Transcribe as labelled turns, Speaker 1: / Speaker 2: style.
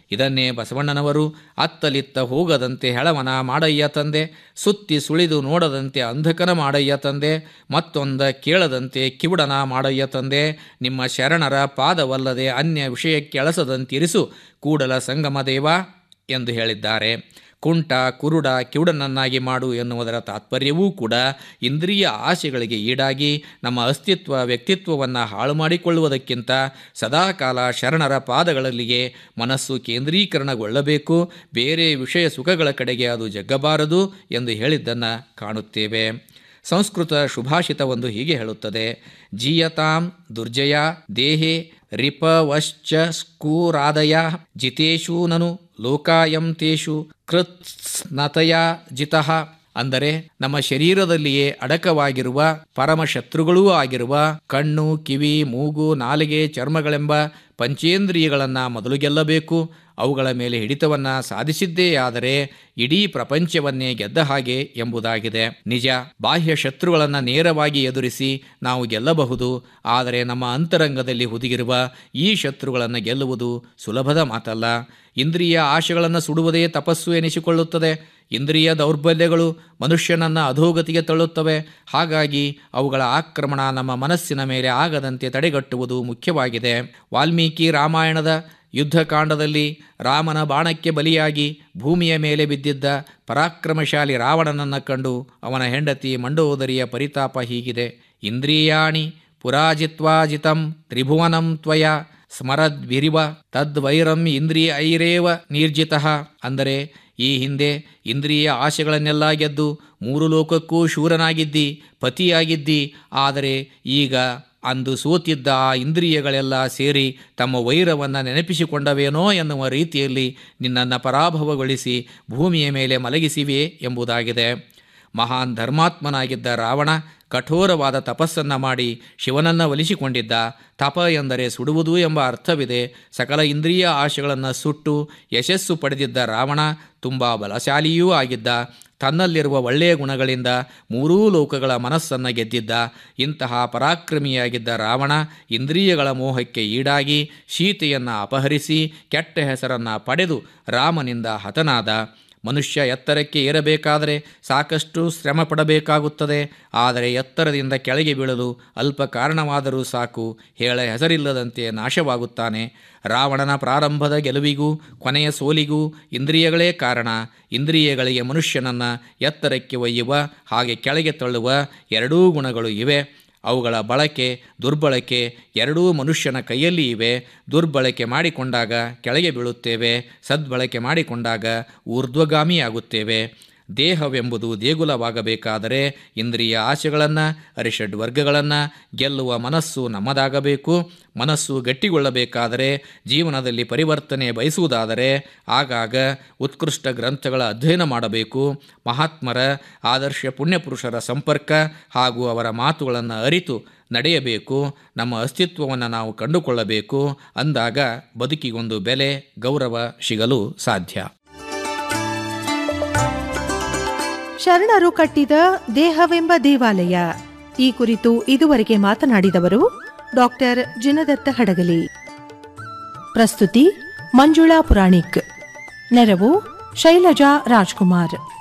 Speaker 1: ಇದನ್ನೇ ಬಸವಣ್ಣನವರು ಅತ್ತಲಿತ್ತ ಹೋಗದಂತೆ ಹೆಳವನ ಮಾಡಯ್ಯ ತಂದೆ ಸುತ್ತಿ ಸುಳಿದು ನೋಡದಂತೆ ಅಂಧಕನ ಮಾಡಯ್ಯ ತಂದೆ ಮತ್ತೊಂದ ಕೇಳದಂತೆ ಕಿವುಡನ ಮಾಡಯ್ಯ ತಂದೆ ನಿಮ್ಮ ಶರಣರ ಪಾದವಲ್ಲದೆ ಅನ್ಯ ವಿಷಯಕ್ಕೆ ಅಳಸದಂತಿರಿಸು ಕೂಡಲ ಸಂಗಮ ದೇವ ಎಂದು ಹೇಳಿದ್ದಾರೆ ಕುಂಟ ಕುರುಡ ಕಿವುಡನನ್ನಾಗಿ ಮಾಡು ಎನ್ನುವುದರ ತಾತ್ಪರ್ಯವೂ ಕೂಡ ಇಂದ್ರಿಯ ಆಶೆಗಳಿಗೆ ಈಡಾಗಿ ನಮ್ಮ ಅಸ್ತಿತ್ವ ವ್ಯಕ್ತಿತ್ವವನ್ನು ಹಾಳು ಮಾಡಿಕೊಳ್ಳುವುದಕ್ಕಿಂತ ಸದಾಕಾಲ ಶರಣರ ಪಾದಗಳಲ್ಲಿಯೇ ಮನಸ್ಸು ಕೇಂದ್ರೀಕರಣಗೊಳ್ಳಬೇಕು ಬೇರೆ ವಿಷಯ ಸುಖಗಳ ಕಡೆಗೆ ಅದು ಜಗ್ಗಬಾರದು ಎಂದು ಹೇಳಿದ್ದನ್ನು ಕಾಣುತ್ತೇವೆ ಸಂಸ್ಕೃತ ಶುಭಾಷಿತವೊಂದು ಹೀಗೆ ಹೇಳುತ್ತದೆ ಜೀಯತಾಂ ದುರ್ಜಯ ದೇಹೆ ರಿಪವಶ್ಚ ಸ್ಕೂರಾದಯ ಜಿತೇಶು ನನು ಲೋಕಾಯಂ ತೇಷು ಕೃತ್ಸ್ನತಯ ಜಿತಃ ಅಂದರೆ ನಮ್ಮ ಶರೀರದಲ್ಲಿಯೇ ಅಡಕವಾಗಿರುವ ಪರಮ ಶತ್ರುಗಳೂ ಆಗಿರುವ ಕಣ್ಣು ಕಿವಿ ಮೂಗು ನಾಲಿಗೆ ಚರ್ಮಗಳೆಂಬ ಪಂಚೇಂದ್ರಿಯಗಳನ್ನು ಮೊದಲು ಗೆಲ್ಲಬೇಕು ಅವುಗಳ ಮೇಲೆ ಹಿಡಿತವನ್ನು ಸಾಧಿಸಿದ್ದೇ ಆದರೆ ಇಡೀ ಪ್ರಪಂಚವನ್ನೇ ಗೆದ್ದ ಹಾಗೆ ಎಂಬುದಾಗಿದೆ ನಿಜ ಬಾಹ್ಯ ಶತ್ರುಗಳನ್ನು ನೇರವಾಗಿ ಎದುರಿಸಿ ನಾವು ಗೆಲ್ಲಬಹುದು ಆದರೆ ನಮ್ಮ ಅಂತರಂಗದಲ್ಲಿ ಹುದುಗಿರುವ ಈ ಶತ್ರುಗಳನ್ನು ಗೆಲ್ಲುವುದು ಸುಲಭದ ಮಾತಲ್ಲ ಇಂದ್ರಿಯ ಆಶೆಗಳನ್ನು ಸುಡುವುದೇ ತಪಸ್ಸು ಎನಿಸಿಕೊಳ್ಳುತ್ತದೆ ಇಂದ್ರಿಯ ದೌರ್ಬಲ್ಯಗಳು ಮನುಷ್ಯನನ್ನು ಅಧೋಗತಿಗೆ ತಳ್ಳುತ್ತವೆ ಹಾಗಾಗಿ ಅವುಗಳ ಆಕ್ರಮಣ ನಮ್ಮ ಮನಸ್ಸಿನ ಮೇಲೆ ಆಗದಂತೆ ತಡೆಗಟ್ಟುವುದು ಮುಖ್ಯವಾಗಿದೆ ವಾಲ್ಮೀಕಿ ರಾಮಾಯಣದ ಯುದ್ಧಕಾಂಡದಲ್ಲಿ ರಾಮನ ಬಾಣಕ್ಕೆ ಬಲಿಯಾಗಿ ಭೂಮಿಯ ಮೇಲೆ ಬಿದ್ದಿದ್ದ ಪರಾಕ್ರಮಶಾಲಿ ರಾವಣನನ್ನು ಕಂಡು ಅವನ ಹೆಂಡತಿ ಮಂಡೋದರಿಯ ಪರಿತಾಪ ಹೀಗಿದೆ ಇಂದ್ರಿಯಾಣಿ ಪುರಾಜಿತ್ವಾಜಿತಂ ತ್ರಿಭುವನಂ ತ್ವಯ ಸ್ಮರದ್ವಿರಿವ ತದ್ವೈರಂ ಇಂದ್ರಿಯ ಐರೇವ ನಿರ್ಜಿತಃ ಅಂದರೆ ಈ ಹಿಂದೆ ಇಂದ್ರಿಯ ಆಶೆಗಳನ್ನೆಲ್ಲ ಗೆದ್ದು ಮೂರು ಲೋಕಕ್ಕೂ ಶೂರನಾಗಿದ್ದಿ ಪತಿಯಾಗಿದ್ದಿ ಆದರೆ ಈಗ ಅಂದು ಸೋತಿದ್ದ ಆ ಇಂದ್ರಿಯಗಳೆಲ್ಲ ಸೇರಿ ತಮ್ಮ ವೈರವನ್ನು ನೆನಪಿಸಿಕೊಂಡವೇನೋ ಎನ್ನುವ ರೀತಿಯಲ್ಲಿ ನಿನ್ನನ್ನು ಪರಾಭವಗೊಳಿಸಿ ಭೂಮಿಯ ಮೇಲೆ ಮಲಗಿಸಿವೆ ಎಂಬುದಾಗಿದೆ ಮಹಾನ್ ಧರ್ಮಾತ್ಮನಾಗಿದ್ದ ರಾವಣ ಕಠೋರವಾದ ತಪಸ್ಸನ್ನು ಮಾಡಿ ಶಿವನನ್ನು ಒಲಿಸಿಕೊಂಡಿದ್ದ ತಪ ಎಂದರೆ ಸುಡುವುದು ಎಂಬ ಅರ್ಥವಿದೆ ಸಕಲ ಇಂದ್ರಿಯ ಆಶೆಗಳನ್ನು ಸುಟ್ಟು ಯಶಸ್ಸು ಪಡೆದಿದ್ದ ರಾವಣ ತುಂಬ ಬಲಶಾಲಿಯೂ ಆಗಿದ್ದ ತನ್ನಲ್ಲಿರುವ ಒಳ್ಳೆಯ ಗುಣಗಳಿಂದ ಮೂರೂ ಲೋಕಗಳ ಮನಸ್ಸನ್ನು ಗೆದ್ದಿದ್ದ ಇಂತಹ ಪರಾಕ್ರಮಿಯಾಗಿದ್ದ ರಾವಣ ಇಂದ್ರಿಯಗಳ ಮೋಹಕ್ಕೆ ಈಡಾಗಿ ಸೀತೆಯನ್ನು ಅಪಹರಿಸಿ ಕೆಟ್ಟ ಹೆಸರನ್ನು ಪಡೆದು ರಾಮನಿಂದ ಹತನಾದ ಮನುಷ್ಯ ಎತ್ತರಕ್ಕೆ ಏರಬೇಕಾದರೆ ಸಾಕಷ್ಟು ಶ್ರಮ ಪಡಬೇಕಾಗುತ್ತದೆ ಆದರೆ ಎತ್ತರದಿಂದ ಕೆಳಗೆ ಬೀಳಲು ಅಲ್ಪ ಕಾರಣವಾದರೂ ಸಾಕು ಹೇಳ ಹೆಸರಿಲ್ಲದಂತೆ ನಾಶವಾಗುತ್ತಾನೆ ರಾವಣನ ಪ್ರಾರಂಭದ ಗೆಲುವಿಗೂ ಕೊನೆಯ ಸೋಲಿಗೂ ಇಂದ್ರಿಯಗಳೇ ಕಾರಣ ಇಂದ್ರಿಯಗಳಿಗೆ ಮನುಷ್ಯನನ್ನು ಎತ್ತರಕ್ಕೆ ಒಯ್ಯುವ ಹಾಗೆ ಕೆಳಗೆ ತಳ್ಳುವ ಎರಡೂ ಗುಣಗಳು ಇವೆ ಅವುಗಳ ಬಳಕೆ ದುರ್ಬಳಕೆ ಎರಡೂ ಮನುಷ್ಯನ ಕೈಯಲ್ಲಿ ಇವೆ ದುರ್ಬಳಕೆ ಮಾಡಿಕೊಂಡಾಗ ಕೆಳಗೆ ಬೀಳುತ್ತೇವೆ ಸದ್ಬಳಕೆ ಮಾಡಿಕೊಂಡಾಗ ಊರ್ಧ್ವಗಾಮಿಯಾಗುತ್ತೇವೆ ದೇಹವೆಂಬುದು ದೇಗುಲವಾಗಬೇಕಾದರೆ ಇಂದ್ರಿಯ ಆಶೆಗಳನ್ನು ಅರಿಷಡ್ ವರ್ಗಗಳನ್ನು ಗೆಲ್ಲುವ ಮನಸ್ಸು ನಮ್ಮದಾಗಬೇಕು ಮನಸ್ಸು ಗಟ್ಟಿಗೊಳ್ಳಬೇಕಾದರೆ ಜೀವನದಲ್ಲಿ ಪರಿವರ್ತನೆ ಬಯಸುವುದಾದರೆ ಆಗಾಗ ಉತ್ಕೃಷ್ಟ ಗ್ರಂಥಗಳ ಅಧ್ಯಯನ ಮಾಡಬೇಕು ಮಹಾತ್ಮರ ಆದರ್ಶ ಪುಣ್ಯಪುರುಷರ ಸಂಪರ್ಕ ಹಾಗೂ ಅವರ ಮಾತುಗಳನ್ನು ಅರಿತು ನಡೆಯಬೇಕು ನಮ್ಮ ಅಸ್ತಿತ್ವವನ್ನು ನಾವು ಕಂಡುಕೊಳ್ಳಬೇಕು ಅಂದಾಗ ಬದುಕಿಗೊಂದು ಬೆಲೆ ಗೌರವ ಸಿಗಲು ಸಾಧ್ಯ
Speaker 2: ಶರಣರು ಕಟ್ಟಿದ ದೇಹವೆಂಬ ದೇವಾಲಯ ಈ ಕುರಿತು ಇದುವರೆಗೆ ಮಾತನಾಡಿದವರು ಡಾಕ್ಟರ್ ಜಿನದತ್ತ ಹಡಗಲಿ ಪ್ರಸ್ತುತಿ ಮಂಜುಳಾ ಪುರಾಣಿಕ್ ನೆರವು ಶೈಲಜಾ ರಾಜ್ಕುಮಾರ್